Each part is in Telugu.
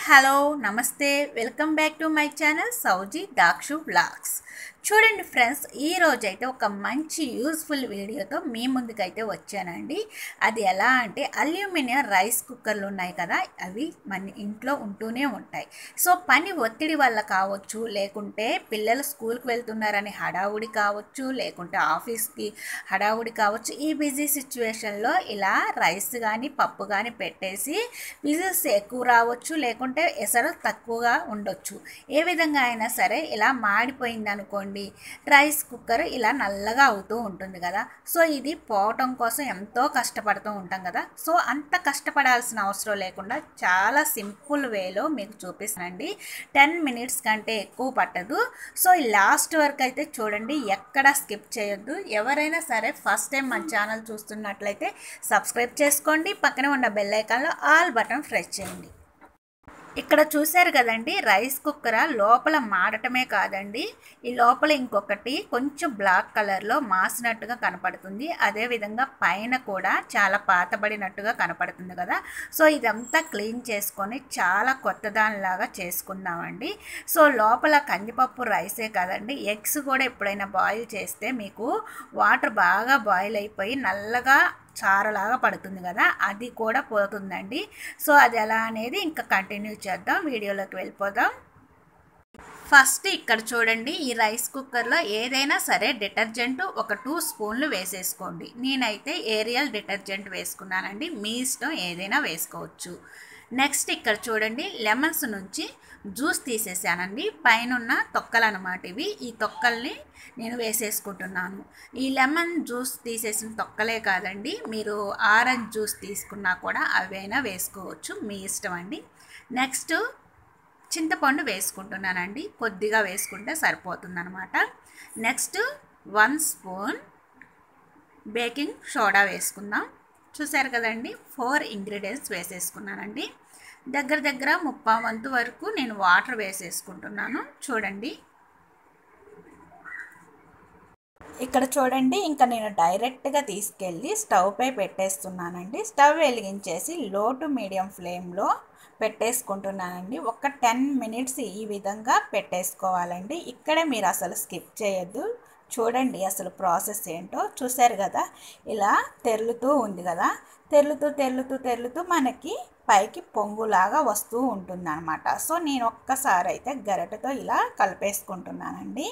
హలో నమస్తే welcome back to my channel సౌజీ దాక్షు బ్లాగ్స్ చూడండి ఫ్రెండ్స్ ఈ రోజైతే ఒక మంచి యూస్ఫుల్ వీడియోతో మీ ముందుకైతే వచ్చానండి అది ఎలా అంటే అల్యూమినియం రైస్ కుక్కర్లు ఉన్నాయి కదా అవి మన ఇంట్లో ఉంటూనే ఉంటాయి సో పని ఒత్తిడి వల్ల కావచ్చు లేకుంటే పిల్లలు స్కూల్కి వెళ్తున్నారని హడావుడి కావచ్చు లేకుంటే ఆఫీస్కి హడావుడి కావచ్చు ఈ బిజీ సిచ్యువేషన్లో ఇలా రైస్ కానీ పప్పు కానీ పెట్టేసి విజిల్స్ ఎక్కువ రావచ్చు లేకుంటే ఎసరు తక్కువగా ఉండొచ్చు ఏ విధంగా అయినా సరే ఇలా మాడిపోయింది అనుకోండి రైస్ కుక్కర్ ఇలా నల్లగా అవుతూ ఉంటుంది కదా సో ఇది పోవటం కోసం ఎంతో కష్టపడుతూ ఉంటాం కదా సో అంత కష్టపడాల్సిన అవసరం లేకుండా చాలా సింపుల్ వేలో మీకు చూపిస్తానండి టెన్ మినిట్స్ కంటే ఎక్కువ పట్టదు సో ఈ లాస్ట్ వరకు అయితే చూడండి ఎక్కడ స్కిప్ చేయొద్దు ఎవరైనా సరే ఫస్ట్ టైం మన ఛానల్ చూస్తున్నట్లయితే సబ్స్క్రైబ్ చేసుకోండి పక్కనే ఉన్న బెల్ ఐకాన్లో ఆల్ బటన్ ప్రెస్ చేయండి ఇక్కడ చూశారు కదండి రైస్ కుక్కర్ లోపల మాడటమే కాదండి ఈ లోపల ఇంకొకటి కొంచెం బ్లాక్ కలర్లో మాసినట్టుగా కనపడుతుంది అదేవిధంగా పైన కూడా చాలా పాతబడినట్టుగా కనపడుతుంది కదా సో ఇదంతా క్లీన్ చేసుకొని చాలా కొత్త దానిలాగా చేసుకుందామండి సో లోపల కందిపప్పు రైసే కాదండి ఎగ్స్ కూడా ఎప్పుడైనా బాయిల్ చేస్తే మీకు వాటర్ బాగా బాయిల్ అయిపోయి నల్లగా చారలాగా పడుతుంది కదా అది కూడా పోతుందండి సో అది ఎలా అనేది ఇంకా కంటిన్యూ చేద్దాం వీడియోలోకి వెళ్ళిపోదాం ఫస్ట్ ఇక్కడ చూడండి ఈ రైస్ కుక్కర్లో ఏదైనా సరే డిటర్జెంట్ ఒక టూ స్పూన్లు వేసేసుకోండి నేనైతే ఏరియల్ డిటర్జెంట్ వేసుకున్నానండి మీ ఇష్టం ఏదైనా వేసుకోవచ్చు నెక్స్ట్ ఇక్కడ చూడండి లెమన్స్ నుంచి జ్యూస్ తీసేసానండి పైన తొక్కలు అనమాట ఇవి ఈ తొక్కల్ని నేను వేసేసుకుంటున్నాను ఈ లెమన్ జ్యూస్ తీసేసిన తొక్కలే కాదండి మీరు ఆరెంజ్ జ్యూస్ తీసుకున్నా కూడా అవైనా వేసుకోవచ్చు మీ ఇష్టం అండి నెక్స్ట్ చింతపండు వేసుకుంటున్నానండి కొద్దిగా వేసుకుంటే సరిపోతుంది అనమాట next one spoon baking soda వేసుకుందాం చూసారు కదండి ఫోర్ ఇంగ్రీడియంట్స్ వేసేసుకున్నానండి దగ్గర దగ్గర ముప్పై వంతు వరకు నేను వాటర్ వేసేసుకుంటున్నాను చూడండి ఇక్కడ చూడండి ఇంకా నేను డైరెక్ట్గా తీసుకెళ్ళి స్టవ్ పై పెట్టేస్తున్నానండి స్టవ్ వెలిగించేసి లో టు మీడియం ఫ్లేమ్లో పెట్టేసుకుంటున్నానండి ఒక టెన్ మినిట్స్ ఈ విధంగా పెట్టేసుకోవాలండి ఇక్కడే మీరు అసలు స్కిప్ చేయొద్దు చూడండి అసలు ప్రాసెస్ ఏంటో చూసారు కదా ఇలా తెరులుతూ ఉంది కదా తెరులుతూ తెరులుతూ తెరులుతూ మనకి పైకి పొంగులాగా వస్తూ ఉంటుంది అనమాట సో నేను ఒక్కసారి అయితే గరిటెతో ఇలా కలిపేసుకుంటున్నానండి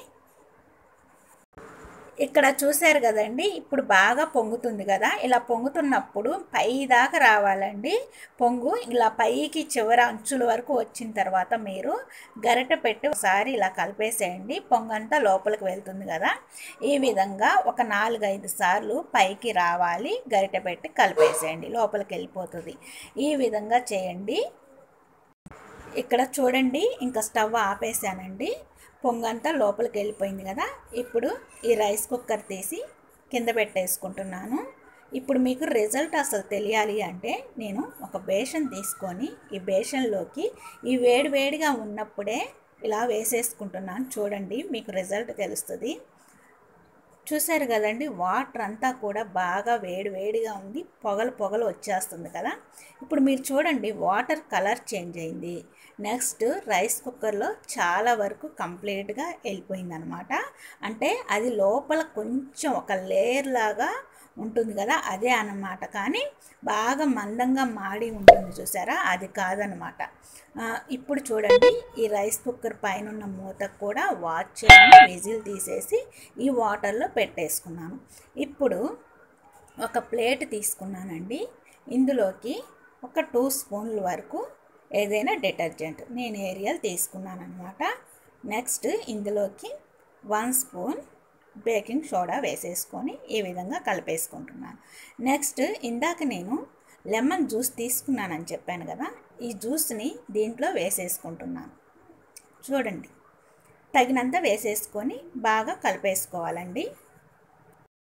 ఇక్కడ చూశారు కదండి ఇప్పుడు బాగా పొంగుతుంది కదా ఇలా పొంగుతున్నప్పుడు పై దాకా రావాలండి పొంగు ఇలా పైకి చివరి అంచుల వరకు వచ్చిన తర్వాత మీరు గరిటె పెట్టి ఒకసారి ఇలా కలిపేసేయండి పొంగంతా లోపలికి వెళ్తుంది కదా ఈ విధంగా ఒక నాలుగైదు సార్లు పైకి రావాలి గరిటె పెట్టి కలిపేసేయండి లోపలికి వెళ్ళిపోతుంది ఈ విధంగా చేయండి ఇక్కడ చూడండి ఇంకా స్టవ్ ఆపేసానండి పొంగంతా లోపలికి వెళ్ళిపోయింది కదా ఇప్పుడు ఈ రైస్ కుక్కర్ తీసి కింద పెట్టేసుకుంటున్నాను ఇప్పుడు మీకు రిజల్ట్ అసలు తెలియాలి అంటే నేను ఒక బేషన్ తీసుకొని ఈ బేషన్లోకి ఈ వేడి వేడిగా ఉన్నప్పుడే ఇలా వేసేసుకుంటున్నాను చూడండి మీకు రిజల్ట్ తెలుస్తుంది చూసారు కదండి వాటర్ అంతా కూడా బాగా వేడి వేడిగా ఉంది పొగలు పొగలు వచ్చేస్తుంది కదా ఇప్పుడు మీరు చూడండి వాటర్ కలర్ చేంజ్ అయింది నెక్స్ట్ రైస్ కుక్కర్లో చాలా వరకు కంప్లీట్గా వెళ్ళిపోయింది అనమాట అంటే అది లోపల కొంచెం ఒక లేయర్ లాగా ఉంటుంది కదా అదే అన్నమాట కానీ బాగా మందంగా మాడి ఉంటుంది చూసారా అది కాదనమాట ఇప్పుడు చూడండి ఈ రైస్ కుక్కర్ పైన ఉన్న మూత కూడా వాచ్ చేయండి విజిల్ తీసేసి ఈ వాటర్లో పెట్టేసుకున్నాను ఇప్పుడు ఒక ప్లేట్ తీసుకున్నానండి ఇందులోకి ఒక టూ స్పూన్ల వరకు ఏదైనా డిటర్జెంట్ నేను ఏరియల్ తీసుకున్నాను అనమాట నెక్స్ట్ ఇందులోకి వన్ స్పూన్ బేకింగ్ సోడా వేసేసుకొని ఈ విధంగా కలిపేసుకుంటున్నాను నెక్స్ట్ ఇందాక నేను లెమన్ జ్యూస్ తీసుకున్నానని చెప్పాను కదా ఈ జ్యూస్ని దీంట్లో వేసేసుకుంటున్నాను చూడండి తగినంత వేసేసుకొని బాగా కలిపేసుకోవాలండి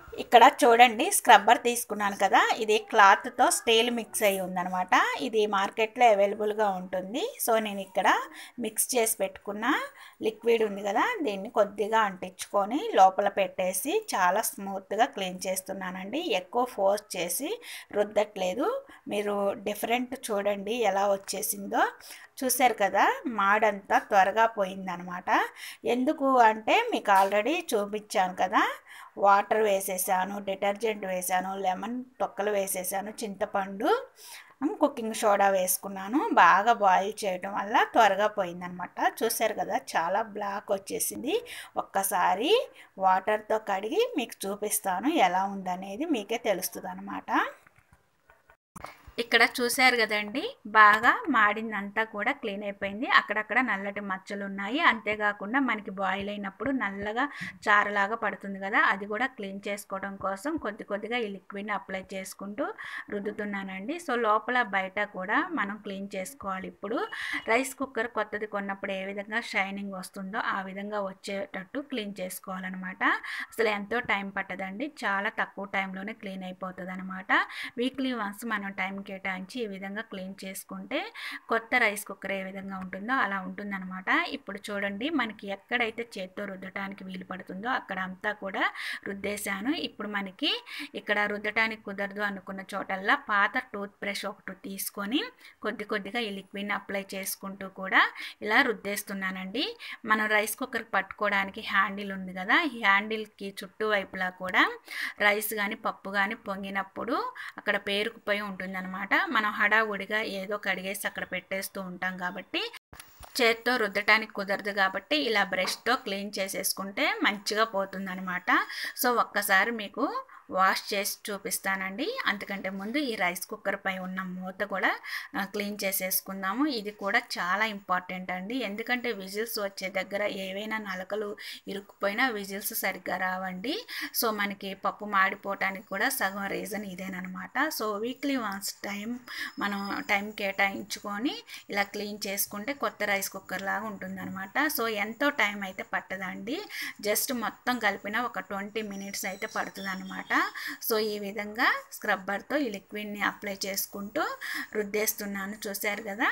ఇక్కడ చూడండి స్క్రబ్బర్ తీసుకున్నాను కదా ఇది క్లాత్తో స్టీల్ మిక్స్ అయి ఉందనమాట ఇది మార్కెట్లో అవైలబుల్గా ఉంటుంది సో నేను ఇక్కడ మిక్స్ చేసి పెట్టుకున్న లిక్విడ్ ఉంది కదా దీన్ని కొద్దిగా అంటించుకొని లోపల పెట్టేసి చాలా స్మూత్గా క్లీన్ చేస్తున్నానండి ఎక్కువ ఫోర్స్ చేసి రుద్దట్లేదు మీరు డిఫరెంట్ చూడండి ఎలా వచ్చేసిందో చూశారు కదా మాడంతా త్వరగా పోయిందనమాట ఎందుకు అంటే మీకు ఆల్రెడీ చూపించాను కదా వాటర్ వేసేసాను డిటర్జెంట్ వేసాను లెమన్ తొక్కలు వేసేసాను చింతపండు కుకింగ్ సోడా వేసుకున్నాను బాగా బాయిల్ చేయడం వల్ల త్వరగా పోయిందనమాట చూశారు కదా చాలా బ్లాక్ వచ్చేసింది ఒక్కసారి వాటర్తో కడిగి మీకు చూపిస్తాను ఎలా ఉందనేది మీకే తెలుస్తుంది అనమాట ఇక్కడ చూశారు కదండి బాగా మాడిందంతా కూడా క్లీన్ అయిపోయింది అక్కడక్కడ నల్లటి మచ్చలు ఉన్నాయి అంతేకాకుండా మనకి బాయిల్ అయినప్పుడు నల్లగా చారలాగా పడుతుంది కదా అది కూడా క్లీన్ చేసుకోవడం కోసం కొద్ది కొద్దిగా ఈ లిక్విడ్ని అప్లై చేసుకుంటూ రుద్దుతున్నానండి సో లోపల బయట కూడా మనం క్లీన్ చేసుకోవాలి ఇప్పుడు రైస్ కుక్కర్ కొత్తది కొన్నప్పుడు ఏ విధంగా షైనింగ్ వస్తుందో ఆ విధంగా వచ్చేటట్టు క్లీన్ చేసుకోవాలన్నమాట అసలు ఎంతో టైం పట్టదండి చాలా తక్కువ టైంలోనే క్లీన్ అయిపోతుంది అనమాట వీక్లీ వన్స్ మనం టైం కేటాయించి ఈ విధంగా క్లీన్ చేసుకుంటే కొత్త రైస్ కుక్కర్ ఏ విధంగా ఉంటుందో అలా ఉంటుందన్నమాట ఇప్పుడు చూడండి మనకి ఎక్కడైతే చేత్తో రుద్దటానికి వీలు పడుతుందో అక్కడ అంతా కూడా రుద్దేశాను ఇప్పుడు మనకి ఇక్కడ రుద్దటానికి కుదరదు అనుకున్న చోటల్లా పాత టూత్ బ్రష్ ఒకటి తీసుకొని కొద్ది కొద్దిగా ఈ లిక్విడ్ని అప్లై చేసుకుంటూ కూడా ఇలా రుద్దేస్తున్నానండి మనం రైస్ కుక్కర్ పట్టుకోవడానికి హ్యాండిల్ ఉంది కదా ఈ హ్యాండిల్కి చుట్టూ వైపులా కూడా రైస్ కానీ పప్పు కానీ పొంగినప్పుడు అక్కడ పేరుకుపోయి ఉంటుందన్నమాట మనం హడావుడిగా ఏదో కడిగేసి అక్కడ పెట్టేస్తూ ఉంటాం కాబట్టి చేత్తో రుద్దటానికి కుదరదు కాబట్టి ఇలా బ్రష్తో క్లీన్ చేసేసుకుంటే మంచిగా పోతుందనమాట సో ఒక్కసారి మీకు వాష్ చేసి చూపిస్తానండి అంతకంటే ముందు ఈ రైస్ కుక్కర్ పై ఉన్న మూత కూడా క్లీన్ చేసేసుకుందాము ఇది కూడా చాలా ఇంపార్టెంట్ అండి ఎందుకంటే విజిల్స్ వచ్చే దగ్గర ఏవైనా నలకలు ఇరుక్కుపోయినా విజిల్స్ సరిగ్గా రావండి సో మనకి పప్పు మాడిపోవటానికి కూడా సగం రీజన్ ఇదేనమాట సో వీక్లీ వన్స్ టైం మనం టైం కేటాయించుకొని ఇలా క్లీన్ చేసుకుంటే కొత్త రైస్ కుక్కర్ లాగా ఉంటుందన్నమాట సో ఎంతో టైం అయితే పట్టదండి జస్ట్ మొత్తం కలిపిన ఒక ట్వంటీ మినిట్స్ అయితే పడుతుంది అనమాట సో ఈ విధంగా స్క్రబ్బర్తో ఈ లిక్విడ్ని అప్లై చేసుకుంటూ రుద్దేస్తున్నాను చూశారు కదా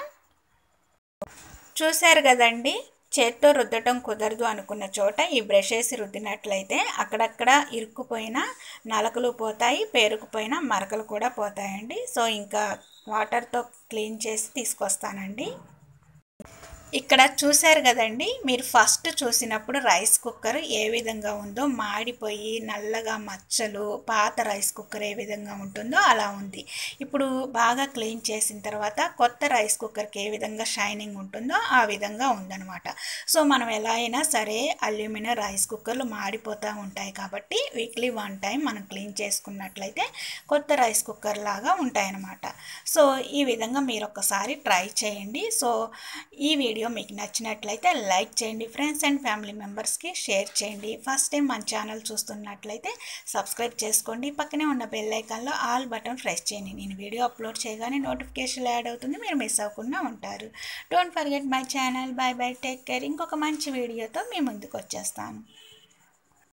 చూశారు కదండి చేత్తో రుద్దటం కుదరదు అనుకున్న చోట ఈ బ్రష్ వేసి రుద్దినట్లయితే అక్కడక్కడ ఇరుక్కుపోయిన నలకలు పోతాయి పేరుకుపోయిన మరకలు కూడా పోతాయండి సో ఇంకా వాటర్తో క్లీన్ చేసి తీసుకొస్తానండి ఇక్కడ చూశారు కదండి మీరు ఫస్ట్ చూసినప్పుడు రైస్ కుక్కర్ ఏ విధంగా ఉందో మాడిపోయి నల్లగా మచ్చలు పాత రైస్ కుక్కర్ ఏ విధంగా ఉంటుందో అలా ఉంది ఇప్పుడు బాగా క్లీన్ చేసిన తర్వాత కొత్త రైస్ కుక్కర్కి ఏ విధంగా షైనింగ్ ఉంటుందో ఆ విధంగా ఉందన్నమాట సో మనం ఎలా అయినా సరే అల్యూమినియం రైస్ కుక్కర్లు మాడిపోతూ ఉంటాయి కాబట్టి వీక్లీ వన్ టైం మనం క్లీన్ చేసుకున్నట్లయితే కొత్త రైస్ కుక్కర్ లాగా ఉంటాయన్నమాట సో ఈ విధంగా మీరు ఒకసారి ట్రై చేయండి సో ఈ వీడియో వీడియో మీకు నచ్చినట్లయితే లైక్ చేయండి ఫ్రెండ్స్ అండ్ ఫ్యామిలీ మెంబర్స్కి షేర్ చేయండి ఫస్ట్ టైం మన ఛానల్ చూస్తున్నట్లయితే సబ్స్క్రైబ్ చేసుకోండి పక్కనే ఉన్న బెల్ ఐకాన్లో ఆల్ బటన్ ప్రెస్ చేయండి నేను వీడియో అప్లోడ్ చేయగానే నోటిఫికేషన్ యాడ్ అవుతుంది మీరు మిస్ అవ్వకుండా ఉంటారు don't forget my channel bye bye take care ఇంకొక మంచి వీడియోతో మీ ముందుకు వచ్చేస్తాను